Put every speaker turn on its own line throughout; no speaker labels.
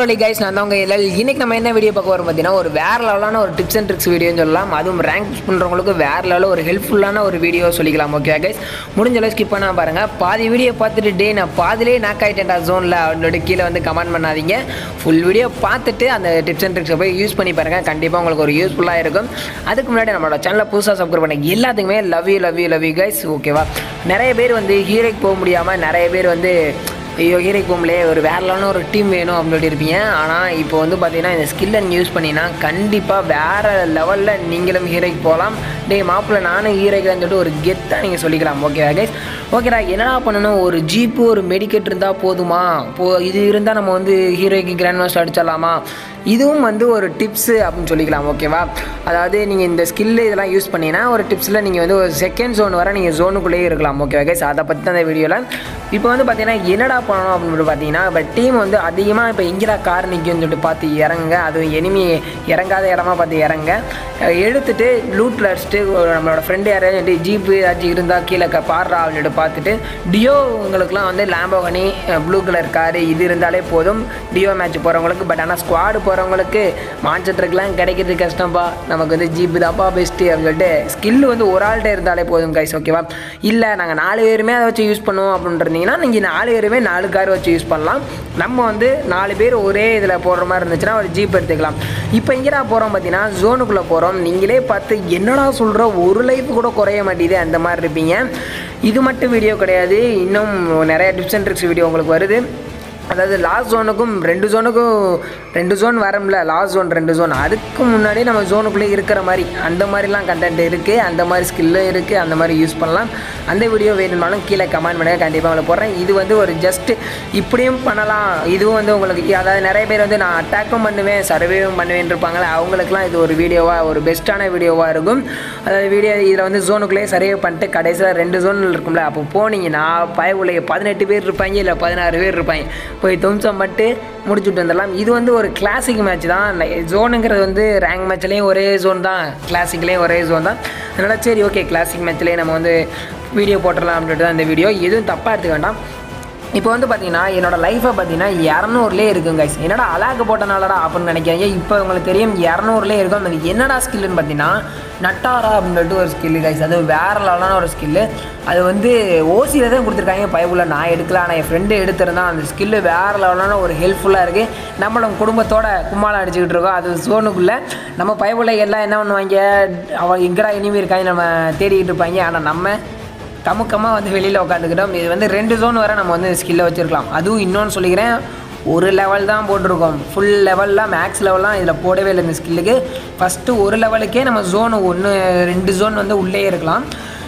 மக்களோட கைஸ் நான் தான் உங்கள் எல்லாம் இன்னைக்கு நம்ம என்ன வீடியோ பார்க்க வரோம் பார்த்தீங்கன்னா ஒரு வேற லெவலான ஒரு டிப்ஸ் அண்ட் ட்ரிக்ஸ் வீடியோன்னு சொல்லலாம் அதுவும் ரேங்க் புஷ் பண்ணுறவங்களுக்கு வேற லெவலில் ஒரு ஹெல்ப்ஃபுல்லான ஒரு வீடியோ சொல்லிக்கலாம் ஓகே கைஸ் முடிஞ்ச அளவு ஸ்கிப் பண்ணால் பாருங்கள் பாதி வீடியோ பார்த்துட்டு டே நான் பாதிலே நாக் ஆகிட்டேன்டா ஜோனில் அவனோட கீழே வந்து கமெண்ட் பண்ணாதீங்க ஃபுல் வீடியோ பார்த்துட்டு அந்த டிப்ஸ் அண்ட் ட்ரிக்ஸை போய் யூஸ் பண்ணி பாருங்கள் கண்டிப்பாக உங்களுக்கு ஒரு யூஸ்ஃபுல்லாக இருக்கும் அதுக்கு முன்னாடி நம்மளோட சேனலை புதுசாக சப்ஸ்கிரைப் பண்ண எல்லாத்துக்குமே love you love you love you guys ஓகேவா நிறைய பேர் வந்து ஹீரோக்கு போக முடியாமல் நிறைய பேர் வந்து ஐயோ ஹீரோக்கு போகலையே ஒரு வேறலான ஒரு டீம் வேணும் அப்படின்னு சொல்லிட்டு இருப்பீங்க ஆனால் இப்போ வந்து பார்த்தீங்கன்னா இந்த ஸ்கில்லை நீங்கள் யூஸ் பண்ணினா கண்டிப்பாக வேறு லெவலில் நீங்களும் ஹீரோக்கு போகலாம் டேய் மாப்பிள்ள நானும் ஹீரோக்கு தான் சொல்லிட்டு ஒரு கெத்தாக நீங்கள் சொல்லிக்கலாம் ஓகே கைஸ் ஓகேடா என்னடா பண்ணணும் ஒரு ஜீப்பு ஒரு மெடிக்கெட் இருந்தால் போதுமா போ இது இருந்தால் நம்ம வந்து ஹீரோய்க்கு கிராண்ட் மாஸ்டர் அடிச்சிடலாமா இதுவும் வந்து ஒரு டிப்ஸு அப்படின்னு சொல்லிக்கலாம் ஓகேவா அதாவது நீங்கள் இந்த ஸ்கில்லு இதெல்லாம் யூஸ் பண்ணீங்கன்னா ஒரு டிப்ஸில் நீங்கள் வந்து ஒரு செகண்ட் ஜோன் வர நீங்கள் ஜோனுக்குள்ளேயே இருக்கலாம் ஓகேவா கைஸ் அதை பற்றி தான் இந்த வீடியோவில் இப்போ வந்து பார்த்தீங்கன்னா என்னடா பண்ணணும் அப்படின்னு சொல்லிட்டு பார்த்தீங்கன்னா இப்போ டீம் வந்து அதிகமாக இப்போ எங்கடா கார் நிற்கும்னு சொல்லிட்டு பார்த்து இறங்க அதுவும் எனிமி இறங்காத இடமா பார்த்து இறங்க அஹ் எடுத்துட்டு லூட்டில் அடிச்சுட்டு ஒரு நம்மளோட ஃப்ரெண்டு யாராவது ஜீப்பு ஏதாச்சும் இருந்தால் கீழே க பாடுறா அப்படின்னு சொல்லிட்டு பார்த்துட்டு டியோ உங்களுக்குலாம் வந்து லேம்போகனி ப்ளூ கலர் காரு இது இருந்தாலே போதும் டியோ மேட்ச் போகிறவங்களுக்கு பட் ஆனால் ஸ்குவாடு போகிறவங்களுக்கு மான்செட்டருக்குலாம் கிடைக்கிறது கஷ்டம்ப்பா நமக்கு வந்து ஜீப்பு தான்ப்பா பெஸ்ட்டு அப்படின்னு சொல்லிட்டு ஸ்கில் வந்து ஒரு ஆள்கிட்ட இருந்தாலே போதும் கைஸ் ஓகேவா இல்லை நாங்கள் நாலு பேருமே அதை வச்சு யூஸ் பண்ணுவோம் அப்படின்றீங்கன்னா நீங்கள் நாலு பேருமே நாலு கார் வச்சு யூஸ் பண்ணலாம் நம்ம வந்து நாலு பேர் ஒரே இதில் போடுற மாதிரி இருந்துச்சுன்னா ஒரு ஜீப் எடுத்துக்கலாம் இப்போ எங்கடா போகிறோம் பார்த்தீங்கன்னா ஜோனுக்குள்ளே போகிறோம் நீங்களே பார்த்து என்னடா சொல்கிற ஒரு லைஃப் கூட குறைய மாட்டேங்குது அந்த மாதிரி இருப்பீங்க இது மட்டும் வீடியோ கிடையாது இன்னும் நிறைய டிப்ஸ் அண்ட் ட்ரிக்ஸ் வீடியோ உங்களுக்கு வருது அதாவது லாஸ்ட் ஜோனுக்கும் ரெண்டு ஜோனுக்கும் ரெண்டு ஜோன் வரம்ல லாஸ்ட் ஜோன் ரெண்டு ஜோன் அதுக்கு முன்னாடி நம்ம ஜோனுக்குள்ளே இருக்கிற மாதிரி அந்த மாதிரிலாம் கண்டென்ட் இருக்குது அந்த மாதிரி ஸ்கில்லும் இருக்குது அந்த மாதிரி யூஸ் பண்ணலாம் அந்த வீடியோ வேணும்னாலும் கீழே கமெண்ட் பண்ணுங்க கண்டிப்பாக உங்களுக்கு போடுறேன் இது வந்து ஒரு ஜஸ்ட் இப்படியும் பண்ணலாம் இதுவும் வந்து உங்களுக்கு அதாவது நிறைய பேர் வந்து நான் அட்டாக்கும் பண்ணுவேன் சர்வேவும் பண்ணுவேன் இருப்பாங்களே அவங்களுக்குலாம் இது ஒரு வீடியோவாக ஒரு பெஸ்ட்டான வீடியோவாக இருக்கும் அதாவது வீடியோ இதில் வந்து ஜோனுக்குள்ளேயே சர்வே பண்ணிட்டு கடைசியில் ரெண்டு ஜோன் இருக்கும்ல அப்போ போனீங்கன்னா பயவுள்ள பதினெட்டு பேர் இருப்பாங்க இல்லை பதினாறு பேர் இருப்பாங்க போய் தும்சம் பட்டு முடிச்சுட்டு வந்துடலாம் இது வந்து ஒரு கிளாசிக் மேட்ச் தான் ஜோனுங்கிறது வந்து ரேங்க் மேட்ச்லேயும் ஒரே ஜோன் தான் கிளாசிக்லேயும் ஒரே ஜோன் தான் அதனால் சரி ஓகே கிளாசிக் மேட்ச்லேயே நம்ம வந்து வீடியோ போட்டுடலாம் அப்படின்ட்டு தான் இந்த வீடியோ எதுவும் தப்பாக எடுத்துக்க வேண்டாம் இப்போ வந்து பார்த்தீங்கன்னா என்னோட லைஃப்பை பார்த்தீங்கன்னா இரநூறுலேயே இருக்கும் கைஸ் என்னடா அலாக்கு போட்டனாலடா அப்படின்னு நினைக்கிறீங்க இப்போ உங்களுக்கு தெரியும் இரநூறுலேயே இருக்கும் அது என்னடா ஸ்கில்லுன்னு பார்த்தீங்கன்னா நட்டாரா அப்படின்னு சொல்லிட்டு ஒரு ஸ்கில்லு கைஸ் அது வேற லெவலான ஒரு ஸ்கில்லு அது வந்து ஓசியில் தான் கொடுத்துருக்காங்க பயப்புள்ள நான் எடுக்கல ஆனால் என் ஃப்ரெண்டு எடுத்திருந்தான் அந்த ஸ்கில்லு வேறு லெவலான ஒரு ஹெல்ப்ஃபுல்லாக இருக்குது நம்மளும் குடும்பத்தோட கும்மாளம் அடிச்சுக்கிட்டு இருக்கோம் அது சோனுக்குள்ளே நம்ம பயப்புள்ள எல்லாம் என்ன பண்ணுவாங்க அவன் எங்கடா இனிமே இருக்காங்க நம்ம தேடிக்கிட்டு இருப்பாங்க ஆனால் நம்ம கமுக்கமாக வந்து வெளியில் உட்காந்துக்கிட்டோம் இது வந்து ரெண்டு ஜோன் வரை நம்ம வந்து ஸ்கில்லை வச்சுருக்கலாம் அதுவும் இன்னொன்று சொல்லிக்கிறேன் ஒரு லெவல் தான் போட்டிருக்கோம் ஃபுல் லெவல்லாம் மேக்ஸ் லெவல்லாம் இதில் போடவே இல்லை இந்த ஸ்கில்லுக்கு ஃபஸ்ட்டு ஒரு லெவலுக்கே நம்ம ஜோனு ஒன்று ரெண்டு ஜோன் வந்து உள்ளே இருக்கலாம்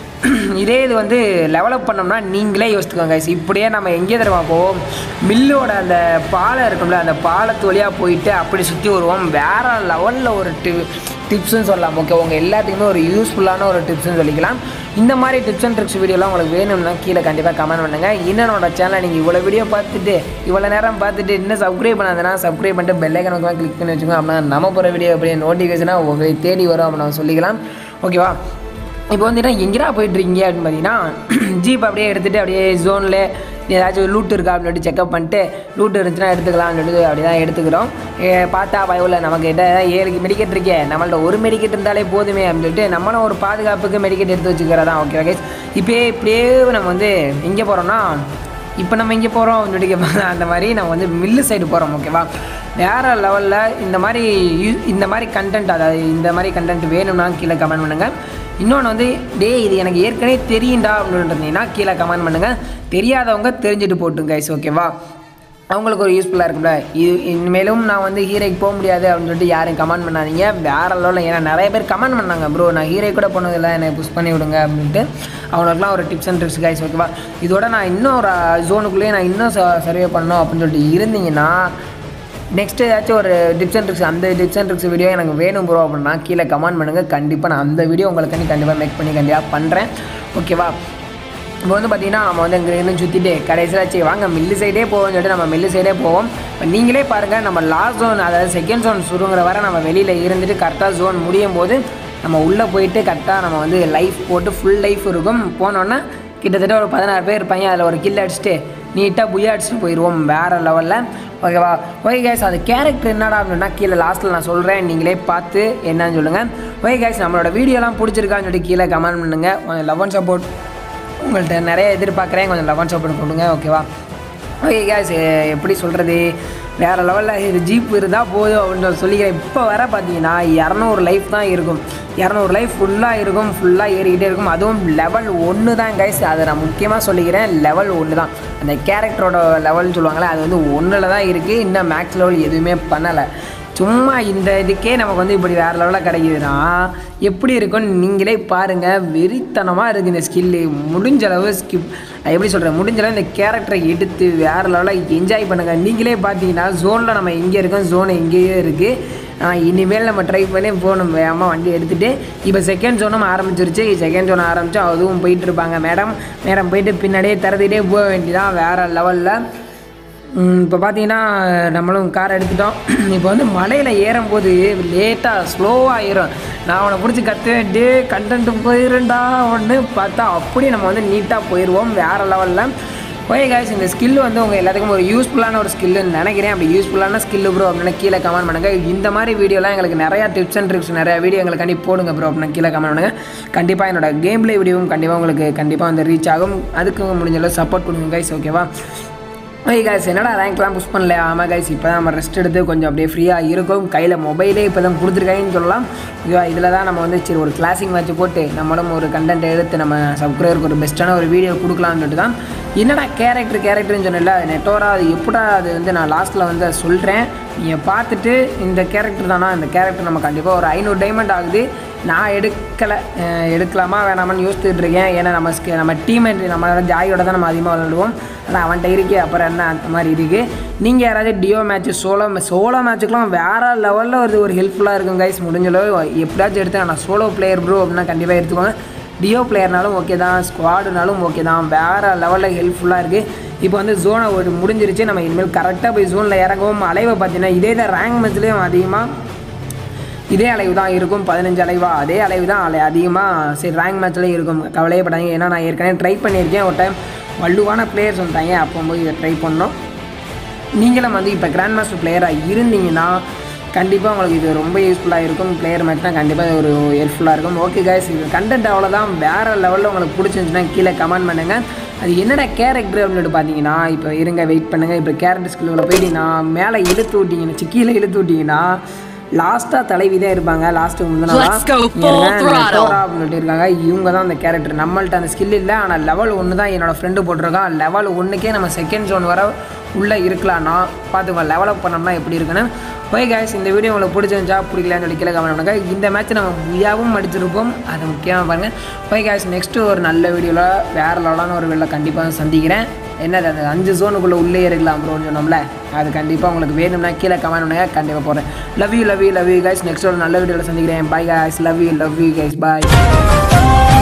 இதே இது வந்து டெவலப் பண்ணோம்னா நீங்களே யோசித்துக்கோங்க guys. இப்படியே நம்ம எங்கே தெரியுமா போவோம் மில்லோட அந்த பாலம் இருக்கும்ல அந்த பாலத்து வழியாக போயிட்டு அப்படி சுற்றி வருவோம் வேறு லெவலில் ஒரு டி டிப்ஸ்னு சொல்லலாம் ஓகே உங்கள் எல்லாத்துக்குமே ஒரு யூஸ்ஃபுல்லான ஒரு டிப்ஸ்னு சொல்லிக்கலாம் இந்த மாதிரி டிப்ஸ் அண்ட் ட்ரிக்ஸ் வீடியோலாம் உங்களுக்கு வேணும்னா கீழே கண்டிப்பாக கமெண்ட் பண்ணுங்கள் இன்னனோட சேனலை நீங்கள் இவ்வளோ வீடியோ பார்த்துட்டு இவ்வளோ நேரம் பார்த்துட்டு இன்னும் சப்ஸ்கிரைப் பண்ணாதுன்னா சப்ஸ்கிரைப் பண்ணிட்டு பெல்லைக்கனுக்குலாம் கிளிக் பண்ணி வச்சுக்கோங்க அப்படின்னா நம்ம போகிற வீடியோ அப்படியே நோட்டிஃபிகேஷனாக உங்களை தேடி வரும் அப்படின்னு சொல்லிக்கலாம் ஓகேவா இப்போ வந்துட்டு எங்கடா போயிட்டு இருக்கீங்க அப்படின்னு பார்த்தீங்கன்னா ஜீப் அப்படியே எடுத்துகிட்டு அப்படியே ஜோனில் ஏதாச்சும் லூட் இருக்கா அப்படின்னு சொல்லிட்டு செக்அப் பண்ணிட்டு லூட் இருந்துச்சுன்னா எடுத்துக்கலாம்னு சொல்லிட்டு அப்படி தான் எடுத்துக்கிறோம் ஏ, பார்த்தா பயவில் நமக்கு கிட்ட ஏழு மெடிக்கெட் இருக்கே நம்மள்ட்ட ஒரு மெடிக்கெட் இருந்தாலே போதுமே அப்படின்னு சொல்லிட்டு நம்மளும் ஒரு பாதுகாப்புக்கு மெடிக்கெட் எடுத்து வச்சுக்கிறதா ஓகே ஓகே இப்போயே இப்படியே நம்ம வந்து எங்கே போகிறோம்னா இப்போ நம்ம எங்கே போகிறோம் அப்படின்னு கேட்பாங்க அந்த மாதிரி நம்ம வந்து மில்லு சைடு போகிறோம் ஓகேவா வேறு லெவலில் இந்த மாதிரி யூ- இந்த மாதிரி கண்டென்ட் அதாவது இந்த மாதிரி கண்டென்ட் வேணும்னா கீழே கமெண்ட் பண்ணுங்கள் இன்னொன்று வந்து டேய் இது எனக்கு ஏற்கனவே தெரியும்டா அப்படின்னு இருந்தீங்கன்னா கீழே கமெண்ட் பண்ணுங்கள் தெரியாதவங்க தெரிஞ்சுட்டு போட்டுங்க கைஸ் ஓகேவா அவங்களுக்கு ஒரு யூஸ்ஃபுல்லாக இருக்கும்ல இது இனிமேலும் நான் வந்து ஹீரோக்கு போக முடியாது அப்படின்னு சொல்லிட்டு யாரும் கமெண்ட் பண்ணாதீங்க வேற லெவலில் ஏன்னா நிறைய பேர் கமெண்ட் பண்ணாங்க ப்ரோ நான் ஹீரோ கூட போனதில்லை என்னை புஷ் பண்ணி விடுங்க அப்படின்ட்டு அவங்களுக்குலாம் ஒரு டிப்ஸ் அண்ட் ட்ரிக்ஸ் கைஸ் ஓகேவா இதோட நான் இன்னும் ஒரு ஜோனுக்குள்ளேயே நான் இன்னும் சர்வே பண்ணணும் அப்படின்னு சொல்லிட்டு இருந்தீங்கன்னா நெக்ஸ்ட் ஏதாச்சும் ஒரு டிப்ஸ் அண்ட் ட்ரிக்ஸ் அந்த டிப்ஸ் அண்ட் ட்ரிக்ஸ் வீடியோ எனக்கு வேணும் ப்ரோ அப்படின்னா கீழே கமெண்ட் பண்ணுங்கள் கண்டிப்பாக நான் அந்த வீடியோ உங்களுக்கு கண்டிப்பாக மேக் பண்ணி கண்டிப்பாக பண்ணுறேன் ஓகேவா இப்போ வந்து பார்த்தீங்கன்னா நம்ம வந்து இங்கே இருந்து சுற்றிட்டு கடைசியில் சரி வாங்க மில்லு சைடே போவோம்னு சொல்லிட்டு நம்ம மில்லு சைடே போவோம் இப்போ நீங்களே பாருங்கள் நம்ம லாஸ்ட் ஜோன் அதாவது செகண்ட் ஜோன் சுருங்குற வரை நம்ம வெளியில் இருந்துட்டு கரெக்டாக ஜோன் முடியும் போது நம்ம உள்ளே போயிட்டு கரெக்டாக நம்ம வந்து லைஃப் போட்டு ஃபுல் லைஃப் இருக்கும் போனோன்னா கிட்டத்தட்ட ஒரு பதினாறு பேர் இருப்பாங்க அதில் ஒரு கில் அடிச்சுட்டு நீட்டாக புய்யா அடிச்சுட்டு போயிடுவோம் வேறு லெவலில் ஓகேவா ஓகே கேஸ் அது கேரக்டர் என்னடா அப்படின்னா கீழே லாஸ்ட்டில் நான் சொல்கிறேன் நீங்களே பார்த்து என்னன்னு சொல்லுங்கள் ஓகே கேஸ் நம்மளோட வீடியோலாம் பிடிச்சிருக்கான்னு சொல்லிட்டு கீழே கமெண்ட் பண்ணுங்கள் கொஞ்சம் லவ் அண்ட் சப்போர்ட் உங்கள்கிட்ட நிறைய எதிர்பார்க்குறேன் கொஞ்சம் லவ் அண்ட் சப்போர்ட் கொடுங்க ஓகேவா ஓகே கேஸ் எப்படி சொல்கிறது வேறு லெவலில் இது ஜீப் இருந்தால் போதும் அப்படின்னு சொல்லிக்கிறேன் இப்போ வர பார்த்தீங்கன்னா இரநூறு லைஃப் தான் இருக்கும் இரநூறு லைஃப் ஃபுல்லாக இருக்கும் ஃபுல்லாக ஏறிக்கிட்டே இருக்கும் அதுவும் லெவல் ஒன்று தான் கைஸ் அதை நான் முக்கியமாக சொல்லிக்கிறேன் லெவல் ஒன்று தான் அந்த கேரக்டரோட லெவல்னு சொல்லுவாங்களே அது வந்து ஒன்றில் தான் இருக்குது இன்னும் மேக்ஸ் லெவல் எதுவுமே பண்ணலை சும்மா இந்த இதுக்கே நமக்கு வந்து இப்படி வேறு லெவலில் கிடைக்குதுன்னா எப்படி இருக்கும்னு நீங்களே பாருங்கள் வெறித்தனமாக இருக்குது இந்த ஸ்கில்லு முடிஞ்ச அளவு ஸ்கிப் எப்படி சொல்கிறேன் முடிஞ்ச அளவு இந்த கேரக்டரை எடுத்து வேறு லெவலில் என்ஜாய் பண்ணுங்கள் நீங்களே பார்த்தீங்கன்னா ஜோனில் நம்ம எங்கே இருக்கோம் ஜோன் எங்கேயோ இருக்குது இனிமேல் நம்ம ட்ரை பண்ணி போகணும் வேகமாக வண்டி எடுத்துகிட்டு இப்போ செகண்ட் ஜோனும் ஆரம்பிச்சிருச்சு செகண்ட் ஜோன் ஆரம்பிச்சு அதுவும் போயிட்டு இருப்பாங்க மேடம் மேடம் போயிட்டு பின்னாடியே திறந்துக்கிட்டே போக வேண்டியதான் வேறு லெவலில் இப்போ பார்த்தீங்கன்னா நம்மளும் கார் எடுத்துட்டோம் இப்போ வந்து மலையில் ஏறும்போது லேட்டாக ஸ்லோவாக ஏறும் நான் அவனை பிடிச்சி கற்றுவேன் டே கண்டென்ட் போயிருண்டா ஒன்று பார்த்தா அப்படியே நம்ம வந்து நீட்டாக போயிடுவோம் வேறு லெவலில் ஓகே காய்ஸ் இந்த ஸ்கில் வந்து உங்கள் எல்லாத்துக்கும் ஒரு யூஸ்ஃபுல்லான ஒரு ஸ்கில்லுன்னு நினைக்கிறேன் அப்படி யூஸ்ஃபுல்லான ஸ்கில் ப்ரோ அப்படின்னா கீழே கமெண்ட் பண்ணுங்கள் இந்த மாதிரி வீடியோலாம் எங்களுக்கு நிறையா டிப்ஸ் அண்ட் ட்ரிக்ஸ் நிறையா வீடியோ எங்களுக்கு கண்டி போடுங்க ப்ரோ அப்படின்னா கீழே கமெண்ட் பண்ணுங்கள் கண்டிப்பாக என்னோட கேம் ப்ளே வீடியோவும் கண்டிப்பாக உங்களுக்கு கண்டிப்பாக வந்து ரீச் ஆகும் அதுக்கு முடிஞ்ச அளவு சப்போர்ட் கொடுங்க கைஸ் ஓகேவா ஓகே கைஸ் என்னடா ரேங்க்லாம் புஷ் பண்ணல ஆமாம் கைஸ் இப்போ தான் நம்ம ரெஸ்ட் எடுத்து கொஞ்சம் அப்படியே ஃப்ரீயாக இருக்கும் கையில் மொபைலே இப்போ தான் கொடுத்துருக்காங்கன்னு சொல்லலாம் ஓகேவா இதில் தான் நம்ம வந்து சரி ஒரு கிளாசிங் மேட்ச் போட்டு நம்மளும் ஒரு கண்டென்ட் எடுத்து நம்ம சப்ஸ்கிரைபருக்கு ஒரு பெஸ்ட்டான ஒரு வீடியோ கொடுக்கலாம்னு சொல்லிட்டு தான் என்னடா கேரக்டர் கேரக்டர்னு சொன்னல நெட்டோரா அது எப்படா அது வந்து நான் லாஸ்ட்டில் வந்து அதை சொல்கிறேன் நீங்கள் பார்த்துட்டு இந்த கேரக்டர் தானா இந்த கேரக்டர் நம்ம கண்டிப்பாக ஒரு ஐநூறு டைமண்ட் ஆகுது நான் எடுக்கலை அஹ் எடுக்கலாமா வேணாமான்னு யோசிச்சுட்டு இருக்கேன் ஏன்னா நம்ம ஸ்க- நம்ம டீம் நம்மளோட ஜாயோட தான் நம்ம அதிகமாக விளாடுவோம் ஆனால் அவன்கிட்ட இருக்கே அப்புறம் என்ன அந்த மாதிரி இருக்குது நீங்கள் யாராவது டியோ மேட்ச் சோலோ சோலோ மேட்ச்சுக்கெலாம் வேறு லெவலில் ஒரு ஒரு ஹெல்ப்ஃபுல்லாக இருக்கும் கைஸ் முடிஞ்ச அளவு எப்படியாச்சும் எடுத்து நான் சோலோ பிளேயர் ப்ரோ அப்படின்னா கண்டிப்பாக எடுத்துக்கோங்க டியோ பிளேயர்னாலும் ஓகே தான் ஸ்குவாடுனாலும் ஓகே தான் வேறு லெவலில் ஹெல்ப்ஃபுல்லாக இருக்குது இப்போ வந்து ஜோனை ஒரு முடிஞ்சிருச்சு நம்ம இனிமேல் கரெக்டாக போய் ஜோனில் இறங்கவும் அலைவை பார்த்தீங்கன்னா இதே தான் ரேங்க் மேட்ச்லேயும் அதிகமாக இதே அலைவு தான் இருக்கும் பதினஞ்சு அலைவா அதே அலைவு தான் அலை அதிகமாக சரி ரேங்க் மேட்ச்லேயும் இருக்கும் கவலையே படாதீங்க ஏன்னா நான் ஏற்கனவே ட்ரை பண்ணியிருக்கேன் ஒரு டைம் வலுவான பிளேயர்ஸ் வந்தாங்க அப்போ போய் இதை ட்ரை பண்ணோம் நீங்களும் வந்து இப்போ கிராண்ட் மாஸ்டர் பிளேயராக இருந்தீங்கன்னா கண்டிப்பாக உங்களுக்கு இது ரொம்ப யூஸ்ஃபுல்லாக இருக்கும் பிளேயர் மேட்ச்னா கண்டிப்பாக இது ஒரு ஹெல்ப்ஃபுல்லாக இருக்கும் ஓகே guys இது கண்டென்ட் அவ்வளோதான் வேறு லெவலில் உங்களுக்கு பிடிச்சிருந்துச்சுன்னா கீழே கமெண்ட் பண்ணுங்கள் அது என்னடா கேரக்டர் அப்படின்னு சொல்லிட்டு பார்த்தீங்கன்னா இப்போ இருங்க வெயிட் பண்ணுங்கள் இப்போ கேரக்டர் ஸ்கில்லுக்குள்ள போயிட்டீங்கன்னா மேலே இழுத்து விட்டீங்கன்னா சி, கீழே இழுத்து விட்டீங்கன்னா லாஸ்ட்டாக தலைவி தான் இருப்பாங்க லாஸ்ட்டுக்கு முந்தினா
Let's go full throttle.
அப்படின்னு சொல்லிட்டு இருக்காங்க இவங்க தான் அந்த கேரக்டர் நம்மள்ட்ட அந்த ஸ்கில் இல்லை ஆனால் லெவல் ஒன்று தான் என்னோட ஃப்ரெண்டு போட்டிருக்கான் லெவல் ஒன்றுக்கே நம்ம செகண்ட் ஜோன் வர உள்ளே இருக்கலாம்னா பார்த்துக்கோ லெவலப் பண்ணோம்னா எப்படி இருக்குன்னு ஓகே guys இந்த வீடியோ உங்களுக்கு பிடிச்சிருந்துச்சா பிடிக்கலன்னு சொல்லி கீழே கமெண்ட் பண்ணுங்க இந்த மேட்ச் நம்ம முயாவும் அடிச்சிருப்போம் அது முக்கியமாக பாருங்கள் ஓகே guys நெக்ஸ்ட்டு ஒரு நல்ல வீடியோவில் வேறு லெவலான ஒரு வீடியோவில் கண்டிப்பாக சந்திக்கிறேன் என்னது அந்த அஞ்சு ஜோனுக்குள்ளே உள்ளே இருக்கலாம் ப்ரோன்னு சொன்னோம்ல அது கண்டிப்பாக உங்களுக்கு வேணும்னா கீழே கமெண்ட் பண்ணுங்க கண்டிப்பாக போகிறேன் love you love you love you guys next ஒரு நல்ல வீடியோவில் சந்திக்கிறேன் bye guys love you love you guys bye